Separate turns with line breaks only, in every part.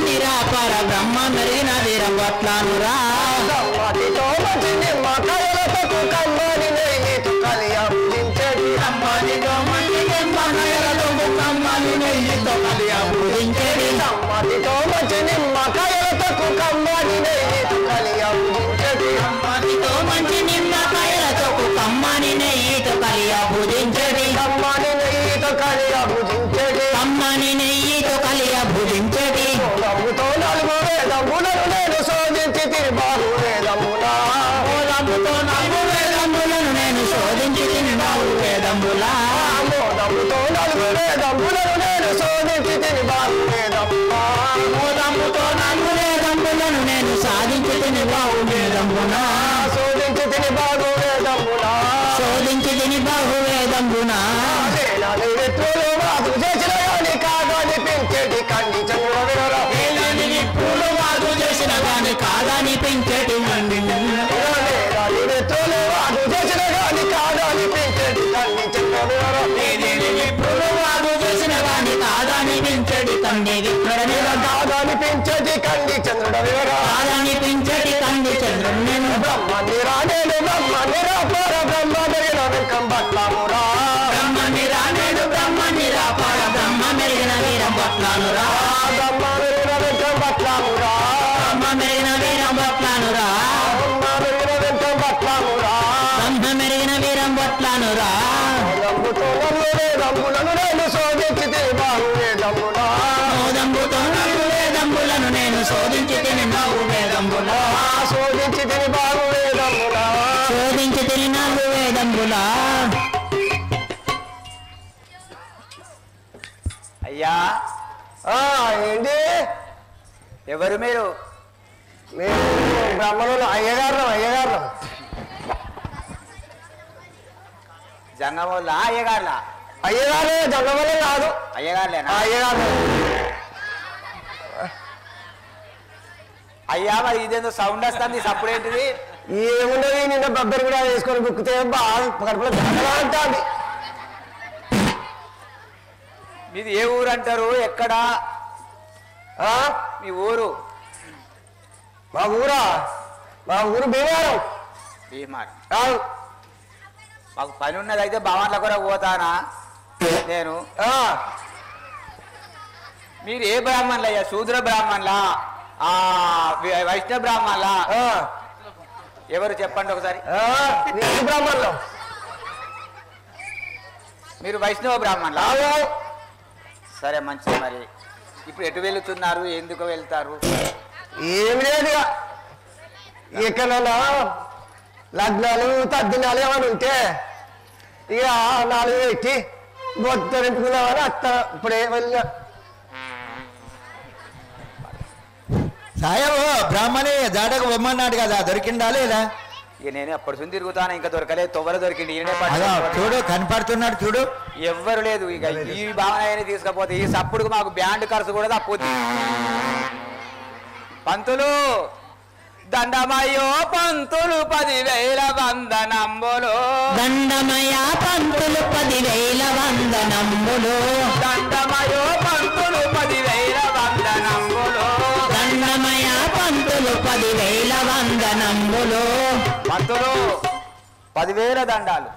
నిరాపర బ్రహ్మ మెరిగిన వీరం కొట్లానురా
సమ్మతితో మంచి నిమ్మకాయలతో కమ్మని నెయ్యితో కలియబుదించేటి
అమ్మనితో మంచి నిమ్మకాయలతో కమ్మని నెయ్యితో కలియబుదించేది
సమ్మతితో మంచి నిమ్మకాయలతో కమ్మని నెయ్యితో కలియబుదించేటి
అమ్మనితో మంచి నిమ్మకాయలతో కమ్మని నెయ్యితో కలియబుదించేది
కమ్మని నెయ్యితో కలియబుదించేటి
కమ్మని నెయ్యితో కలియబుదించేది
మూలముతో నలుగు వేదములను నేను శోధించి తిరుబాగు వేదమునా
మూలముతో నాలుగు వేదములను నేను శోధించి తిన్నావు వేదములా
మోదముతో నలుగు వేదములను నేను శోధించి తిరుబాగు వేదమునా
మూలముతో నాలుగు వేదములను నేను సాధించి తినివావు వేదమునా
శోధించి తిరుబాగు వేదమునా
శోధించి తిని బాహు వేదమునా
వేలాది వ్యక్తులు వాదు చేసిన గాని కాదని పెంచేటి కండి చంద్ర వినరా
ఏలేని నిప్పులు వాదు చేసిన గాని కాదని పెంచేటి మంది
వేలాది వ్యక్తులు వాదు చేసిన గాని కాదని పెంచేటి కండి చంద్ర వినరా
ఏలేని నిప్పులు వాదు చేసిన గాని కాదని పెంచేటి తండ్రి విప్రుడని
కాదని పెంచేటి కండి చంద్రుడ వినరా
కాదని పెంచేటి తండ్రి చంద్రుడు నేను
బ్రహ్మ నిరా నేను బ్రహ్మ నిరా పర బ్రహ్మ జరిగిన వెంకం పట్లమురా
బ్రహ్మ నిరా నేను బ్రహ్మ నిరాపర బ్రహ్మ మెరిగిన వీరం పట్లానురా
బ్రహ్మ జరిగిన వెంకం పట్లమురా
బ్రహ్మ మెరిగిన వీరం పట్లానురా
బ్రహ్మ జరిగిన వెంకం పట్లమురా
బ్రహ్మ మెరిగిన వీరం పట్లానురా
రంగుతో నన్ను వేదములను నేను శోధించి బాగు వేదమునా
మోదంబుతో నన్ను వేదంబులను నేను శోధించి తిని నావు వేదంబులా
శోధించి తిని బాగు వేదమునా
శోధించి తిని నావు వేదంబులా
అయ్యా
ఆ, ఏంటి
ఎవరు మీరు
మేము బ్రహ్మణులు అయ్యగారు అయ్యగారు
జంగమోళ్ళ అయ్యగారులా
అయ్యగారు జంగమల్లం కాదు
అయ్యగారులేనా
ఆ, అయ్యగారు
అయ్యా మరి ఇదేందో సౌండ్ వస్తుంది సప్పుడు ఏంటిది
ఏమున్నది నిన్న బొబ్బరి కూడా వేసుకొని బుక్కితే బాగా కడుపులో గడగడా అంటాంది
మీది ఏ ఊరు అంటారు ఎక్కడ
ఆ?
మీ ఊరు
మా ఊరా మా ఊరు భీమవరం
భీమార్
అవును.
మాకు పని ఉన్నది అయితే భవన్ల కూడా పోతానా నేను
ఆ,
మీరు ఏ బ్రాహ్మణులు అయ్యా శూద్ర బ్రాహ్మణులా ఆ వై- వైష్ణవ బ్రాహ్మణులా
ఆ,
ఎవరు చెప్పండి ఒకసారి
ఆ, నీకు బ్రాహ్మణులు
మీరు వైష్ణవ బ్రాహ్మణులా
అవును.
సరే మంచిది మరి ఇప్పుడు ఎటు వెళ్తున్నారు ఎందుకు వెళ్తారు
ఏమి లేదు ఇక. ఎక్కడైనా లగ్నాలు తద్దినాలు ఏమైనా ఉంటే ఇక నాలుగు పెట్టి బొత్త నింపుకుందామని అత్త ఇప్పుడే వెళ్ళిన
సాయబు బ్రాహ్మణి జాడకు బొమ్మన్నాడు కదా దొరికిందా లేదా
ఇక నేను అప్పటి నుంచి తిరుగుతాను ఇంకా దొరకలేదు తొవ్వర దొరికింది ఈయనే
అదో
పట్టుకొని
చూడు కనపడుతున్నాడు చూడు
ఎవ్వరు లేదు ఇక ఈ భావన తీసుకపోతే ఈ సప్పుడుకు మాకు బ్యాండ్ ఖర్చు కూడా తప్పుద్ది పంతులు దండమయ్యో పంతులు పదివేల వందనంబులు
దండమయ పంతులు పదివేల వందనంబులు
దండమయ్యో పంతులు పదివేల వందనంబులు
దండమయ పంతులు పదివేల వందనంబులు
పంతులు పదివేల దండాలు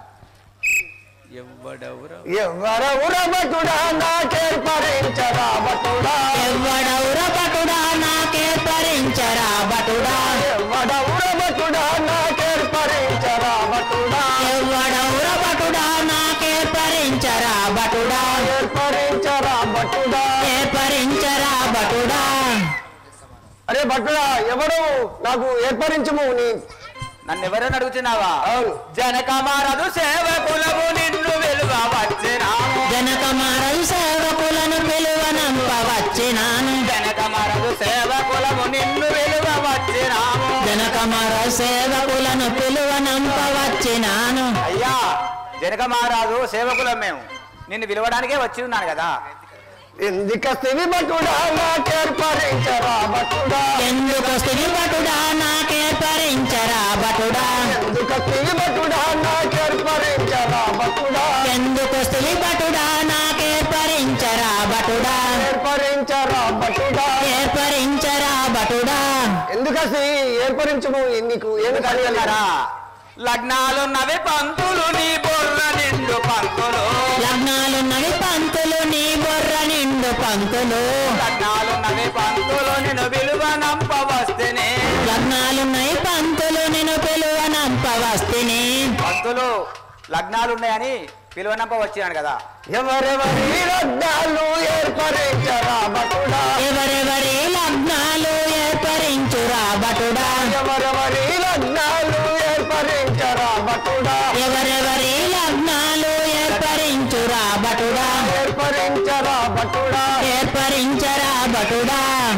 ఎవరెవర భటుడా నాకేర్పరించరా భటుడా
ఎవ్వడౌర భటుడా నాకే పరించరా భటుడా
ఎవడెవర భటుడా నాకేర్పరించరా భటుడా
ఎవ్వడౌర భటుడా నాకే పరించరా భటుడా
ఏర్పరించరా భటుడా
ఏర్పరించరా భటుడా
అరే భటుడా ఎవడు నాకు ఏర్పరించము నీ
నన్ను ఎవరైనా అడుగుతున్నావా
అవును
జనకమారదు సేవకులము నిన్ను వెలువ వచ్చినాము
జనకమారలు సేవకులను పిలువనంపవచ్చినాను
జనకమారదు సేవకులము నిన్ను వెలువ వచ్చినాము
జనకమర సేవకులను పిలువనంపవచ్చినాను
అయ్యా జనక మహారాజు సేవకులం మేము నిన్ను పిలవడానికే వచ్చి ఉన్నాను కదా
ఎందుకస్తివి భటుడా నాకేర్పరించరా భటుడా
ఎందుకు స్థితి భటుడా నాకే పరించరా భటుడా
ఎందుకస్తివి భటుడా నాకేర్పరించరా భటుడా
ఎందుకు స్థితి భటుడా నాకే పరించరా భటుడా
ఏర్పరించరా భటుడా
ఏర్పరించరా
దయచేసి ఏర్పరించుము నీకు ఏమి కానీ
కనుగొన్నారా లగ్నాలున్నవి పంతులు నీ బొర్ర నిండు పంతులు
లగ్నాలున్నవి పంతులు నీ బొర్ర నిండు పంతులు
లగ్నాలున్నవి పంతులు నేను విలువ నంప వస్తేనే
లగ్నాలున్నాయి పంతులు నేను పిలువనంప వస్తిని
పంతులు లగ్నాలున్నాయని పిలువనంప వచ్చినాడు కదా
ఎవరెవరి లగ్నాలు ఏర్పరించరా బటుడా
ఎవరెవరి లగ్నాలు ఏర్పరించురా బటుడా
ఎవరెవరి లగ్నాలు ఏర్పరించరా బటుడా
ఎవరెవరి లగ్నాలు ఏర్పరించురా బటుడా
ఏర్పరించరా బటుడా
ఏర్పరించరా బటుడా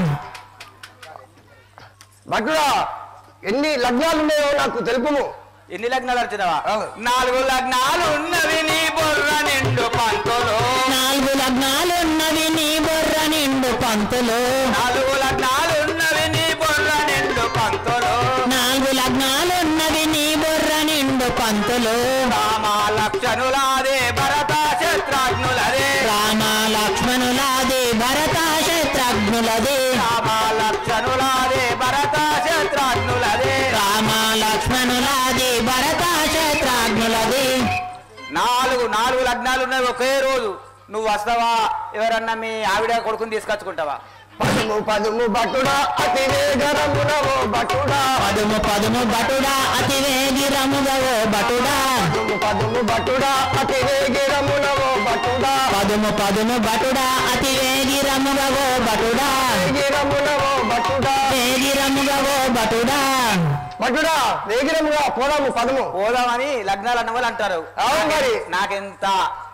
బటుడా ఎన్ని లగ్నాలు ఉన్నాయో నాకు తెలుపుము
ఎన్ని లగ్నాలు వచ్చినావా
అవును.
నాలుగు లగ్నాలు ఉన్నవి నీ బొర్ర నిండు పంతులు
నాలుగు లగ్నాలున్నవి నీ బొర్ర నిండు పంతులు
నాలుగు లగ్నాలు ఉన్నవి నీ బొర్ర నిండు పంతులు
నాలుగు లగ్నాలున్నవి నీ బొర్ర నిండు పంతులు
రామ లక్షణులాదే భరత శత్రాఘ్నులదే
రామ లక్ష్మణులాది భరత శత్రుఘ్నులది
రామ లక్షణులాదే భరత శత్రాఘ్నులదే
రామ లక్ష్మణులాది భరత శత్రుఘ్నులది
నాలుగు నాలుగు లగ్నాలు ఉన్నవి ఒకే రోజు నువ్వు వస్తావా ఎవరన్నా మీ ఆవిడ కొడుకుని తీసుకొచ్చుకుంటావా
పదుము పదుము బటుడా అతి వేగరమునవో బటుడా
పదుము పదుము బటుడా అతి వేగి రముగవో బటుడా
పదుము పదుము బటుడా అతి వేగిరమునవో బటుడా
పదుము పదుము బటుడా అతి వేగి రముగవో బటుడా
వేగిరమునవో బటుడా
వేగి రముగవో బటుడా
బటుడా వేగిరముగా పోదాము పదము
పోదామని లగ్నాలు అన్న వాళ్ళు అంటారు
అవును మరి.
నాకెంత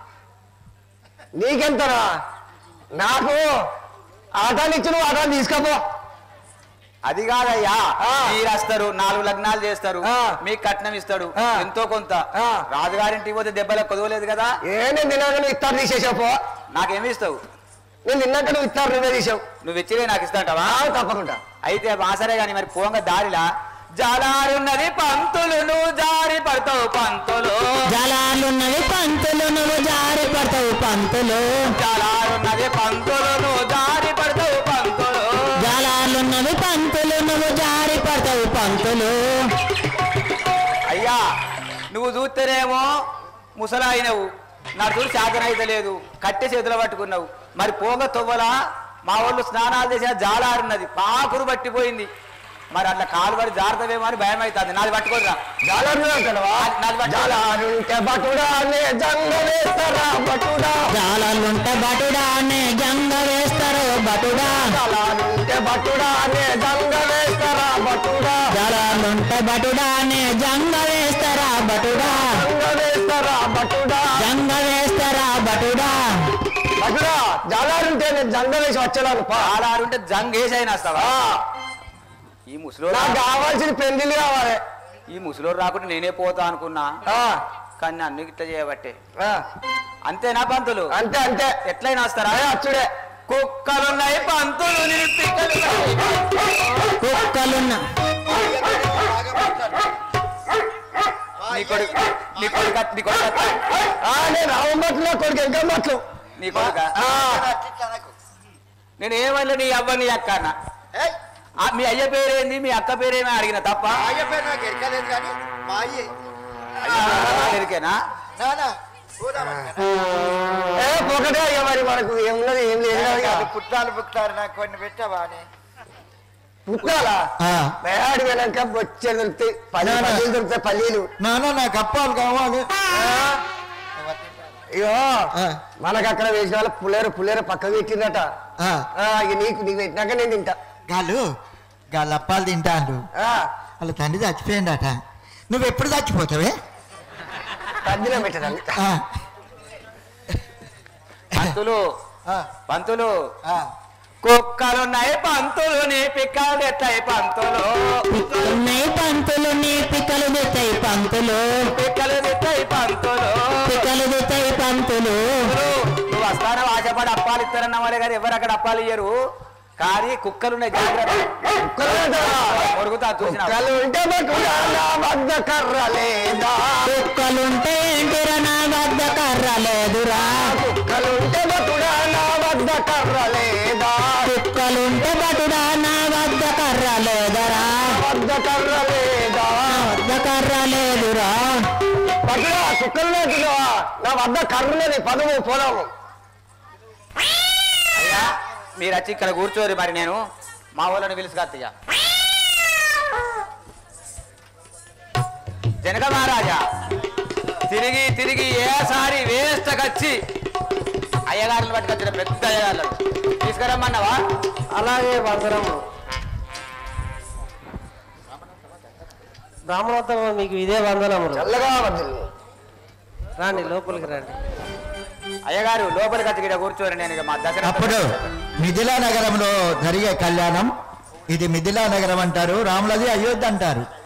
నీకెంతరా నాకు ఆటాలు ఇచ్చి నువ్వు ఆటాలు తీసుకపో
అది కాదయ్యా
ఆ.
మీరు వస్తారు నాలుగు లగ్నాలు చేస్తారు
ఆ.
మీకు కట్నం ఇస్తాడు
ఆ.
ఎంతో కొంత
ఆ.
రాజుగారింటికి పోతే దెబ్బలకు కొదవలేదు కదా
ఏ నేను తిన్నాక నువ్వు ఇస్తారు తీసేసావు
నాకేమి ఇస్తావు
నేను తిన్నాక నువ్వు ఇస్తారు నువ్వే తీసావు
నువ్వు ఇచ్చిరే నాకు ఇస్తాంటావా
ఆ, తప్పకుండా
అయితే బాసరే గాని మరి పోంగ దారిలా జాలారున్నది పంతులు నువ్వు జారి పడతావు పంతులు
జలాలున్నవి పంతులు నువ్వు జారి పడతావు పంతులు
జాలారున్నది పంతులు నువ్వు జారి పడతావు పంతులు
జలాలున్నవి పంతులు నువ్వు జారి పడతావు పంతులు
అయ్యా నువ్వు చూస్తేనేమో ముసలాయినవు నా చూడు శాతం అయితే లేదు కట్టె చేతిలో పట్టుకున్నావు మరి పోగ తొవ్వలా మా వాళ్ళు స్నానాలు చేసిన జాలారున్నది పాకురు పట్టిపోయింది మరి అట్లా కాలు పడి జాగ్రత్తమేమో అని భయం అవుతుంది నాది పట్టుకోరా
జాలరు అంటావా
నాది- నాది పట్టుకో.
జాలారుంటే బటుడా నే జంగ వేస్తారా బటుడా
జాలాలుంటే బటుడా నే జంగ వేస్తారు బటుడా
జాలారుంటే బటుడా నే జంగ వేస్తారా బటుడా
జలాలుంటే బటుడా నే జంగ వేస్తారా బటుడా
జంగ వేస్తారా బటుడా
జంగ వేస్తారా బటుడా
బటుడా జాలారుంటే నేను జంగ వేసి వచ్చేలాను పా
జాలారుంటే జంగేసి అయినా వస్తావా
ఆ,
ఈ ముసలోడు
నాకు కావాల్సిన పెళ్లిళ్ళు కావాలి
ఈ ముసలోడు రాకుండా నేనే పోతా అనుకున్నా
ఆ,
కానీ నన్ను ఇట్లా చేయబట్టే
ఆ,
అంతేనా పంతులు
అంతే అంతే
ఎట్లయినా వస్తారా
అదే అచ్చుడే
కుక్కలున్నాయి పంతులు నీ పిక్కలున్నాయి.
కుక్కలున్న
నీ కొడుకు నీ కొడుకు నీ కొడుకు
ఆ, నేను రావమ్మట్లు నా కొడుకు ఇంకా మట్లు
నీ కొడుక
ఆ,
నేను ఏమన్నా నీ అవ్వ నీ అక్క అన్న ఆ, మీ అయ్య పేరేంది మీ అక్క పేరేమో అడిగిన తప్ప
అయ్య పేరు నాకు ఎరకలేదు కానీ మా అయ్యే
ఎరికేనా
నానా పోదామా
ఏ పొగటే ఇక మరి మనకు ఏమున్నది ఏం లేదు కదా ఇక.
పుట్టాలు పుట్టారు నాకు కొన్ని పెట్టావా అని
పుట్టాలా
ఆ.
మేడి వెనక బొచ్చెలు దొరుకుతాయి పది
నాన్న.
పల్లీలు దొరుకుతాయి పల్లీలు
నాన్న నాకు అప్పాలు కావాలి
ఇగో
ఆ.
మనకు అక్కడ వేసిన వాళ్ళ పులేరు పులేరు పక్కకు పెట్టిందట
ఆ,
ఆ, ఇక నీకు నీకు పెట్టినాక నేను తింటా
గాలు గాళ్ళు అప్పాలు తింటాను
ఆ,
వాళ్ళ తండ్రి చచ్చిపోయిందట నువ్వు ఎప్పుడు చచ్చిపోతావే
తద్దిన పెట్టదండి
ఆ,
పంతులు
ఆ,
పంతులు
ఆ.
కుక్కలున్నాయి పంతులు నీ పిక్కలు ఎట్టాయి పంతులు
పిక్కలున్నాయి పంతులు నీ పిక్కలు దిత్తాయి పంతులు
పిక్కలు ఎత్తాయి పంతులు
పిక్కలు దిత్తాయి పంతులు
నువ్వు వస్తానో ఆశపడి అప్పాలు ఇస్తారన్న వాళ్ళే కానీ ఎవరు అక్కడ అప్పాలు ఇయ్యరు కానీ కుక్కలున్నాయి జాగ్రత్త కొడుకుతా చూసిన
కుక్కలు ఉంటే బట్టుడా నా వద్ద కర్ర లేదా
కుక్కలుంటే ఏంటిరా నా వద్ద కర్ర లేదురా
కుక్కలు ఉంటే బట్టుడా నా వద్ద కర్ర లేదా
కుక్కలుంటే బటుడా నా వద్ద కర్ర లేదరా
మొక్కలు నాటున్నావా నా వద్ద కర్రున్నది పదము పొలము
అయ్యా మీరు వచ్చి ఇక్కడ కూర్చోరు మరి నేను మా వాళ్ళని పిలుచుకొత్తయ్యా జనక మహారాజా తిరిగి తిరిగి ఏసారి వేస్తకొచ్చి అయ్యగారులు పట్టుకొచ్చిన పెద్ద అయ్యగారులు తీసుకురమ్మన్నావా
అలాగే వందనము బ్రాహ్మణోత్తమ మీకు ఇదే వందనములు
చల్లగా వద్దు
రండి లోపలికి రండి
అయ్యగారు లోపలికి వచ్చి ఇక్కడ కూర్చోరు నేను ఇక మా దసరా
అప్పుడు మిథిలా నగరంలో జరిగే కళ్యాణం ఇది మిథిలా నగరం అంటారు రాములది అయోధ్య అంటారు